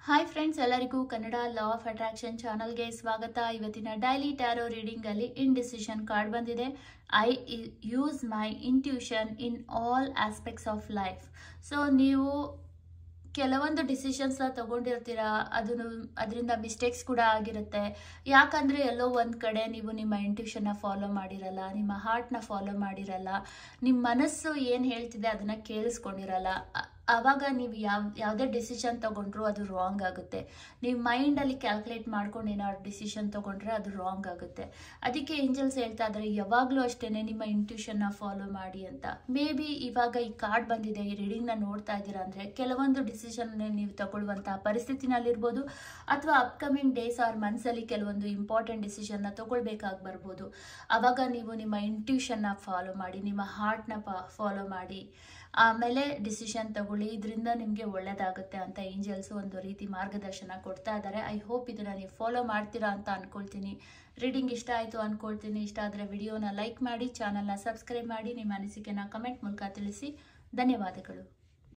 hi friends ಎಲ್ಲರಿಗೂ Kannada law of attraction ಚಾನಲ್ಗೆ ಸ್ವಾಗತ ಇವತ್ತಿನ ಡೈಲಿ ಟ್ಯಾರೋ ರೀಡಿಂಗ್ ಅಲ್ಲಿ ಇಂಡಿಸಿಷನ್ ಕಾರ್ಡ್ ಬಂದಿದೆ I use my intuition in all aspects of life so ನೀವು ಕೆಲವೊಂದು ಡಿಸಿಷನ್ಸ್ನ ತಗೊಂಡಿರ್ತೀರಾ ಅದನ್ನು ಅದರಿಂದ ಮಿಸ್ಟೇಕ್ಸ್ ಕೂಡ ಆಗಿರುತ್ತೆ ಯಾಕಂದರೆ ಎಲ್ಲೋ ಒಂದು ಕಡೆ ನೀವು ನಿಮ್ಮ ಇಂಟ್ಯೂಷನ್ನ ಫಾಲೋ ಮಾಡಿರಲ್ಲ ನಿಮ್ಮ ಹಾರ್ಟ್ನ ಫಾಲೋ ಮಾಡಿರಲ್ಲ ನಿಮ್ಮ ಮನಸ್ಸು ಏನು ಹೇಳ್ತಿದೆ ಅದನ್ನು ಕೇಳಿಸ್ಕೊಂಡಿರಲ್ಲ ಅ- ಆವಾಗ ನೀವು ಯಾವ ಯಾವುದೇ ಡಿಸಿಷನ್ ತಗೊಂಡ್ರು ಅದು ರಾಂಗ್ ಆಗುತ್ತೆ ನೀವು ಮೈಂಡಲ್ಲಿ ಕ್ಯಾಲ್ಕುಲೇಟ್ ಮಾಡ್ಕೊಂಡು ಏನಾದ್ರು ಡಿಸಿಷನ್ ತಗೊಂಡ್ರೆ ಅದು ರಾಂಗ್ ಆಗುತ್ತೆ ಅದಕ್ಕೆ ಏಂಜಲ್ಸ್ ಹೇಳ್ತಾ ಇದ್ದಾರೆ ಯಾವಾಗಲೂ ಅಷ್ಟೇ ನಿಮ್ಮ ಇಂಟ್ಯೂಷನ್ನ ಫಾಲೋ ಮಾಡಿ ಅಂತ ಮೇ ಬಿ ಇವಾಗ ಈ ಕಾರ್ಡ್ ಬಂದಿದೆ ಈ ರೀಡಿಂಗ್ನ ನೋಡ್ತಾ ಇದ್ದೀರಾ ಅಂದರೆ ಕೆಲವೊಂದು ಡಿಸಿಷನ್ ನೀವು ತಗೊಳ್ಳುವಂತಹ ಪರಿಸ್ಥಿತಿನಲ್ಲಿರ್ಬೋದು ಅಥವಾ ಅಪ್ಕಮಿಂಗ್ ಡೇಸ್ ಆರ್ ಮಂತ್ಸಲ್ಲಿ ಕೆಲವೊಂದು ಇಂಪಾರ್ಟೆಂಟ್ ಡಿಸಿಷನ್ನ ತಗೊಳ್ಬೇಕಾಗಿ ಬರ್ಬೋದು ಆವಾಗ ನೀವು ನಿಮ್ಮ ಇಂಟ್ಯೂಷನ್ನ ಫಾಲೋ ಮಾಡಿ ನಿಮ್ಮ ಹಾರ್ಟ್ನ ಫಾಲೋ ಮಾಡಿ ಆಮೇಲೆ ಡಿಸಿಷನ್ ತಗೊಳ್ಳಿ ಇದರಿಂದ ನಿಮಗೆ ಒಳ್ಳೇದಾಗುತ್ತೆ ಅಂತ ಏಂಜಲ್ಸ್ ಒಂದು ರೀತಿ ಮಾರ್ಗದರ್ಶನ ಕೊಡ್ತಾ ಇದ್ದಾರೆ ಐ ಹೋಪ್ ಇದನ್ನು ನೀವು ಫಾಲೋ ಮಾಡ್ತೀರಾ ಅಂತ ಅನ್ಕೊಳ್ತೀನಿ ರೀಡಿಂಗ್ ಇಷ್ಟ ಆಯಿತು ಅನ್ಕೊಳ್ತೀನಿ ಇಷ್ಟ ಆದರೆ ವಿಡಿಯೋನ ಲೈಕ್ ಮಾಡಿ ಚಾನಲ್ನ ಸಬ್ಸ್ಕ್ರೈಬ್ ಮಾಡಿ ನಿಮ್ಮ ಅನಿಸಿಕೆನ ಕಮೆಂಟ್ ಮೂಲಕ ತಿಳಿಸಿ ಧನ್ಯವಾದಗಳು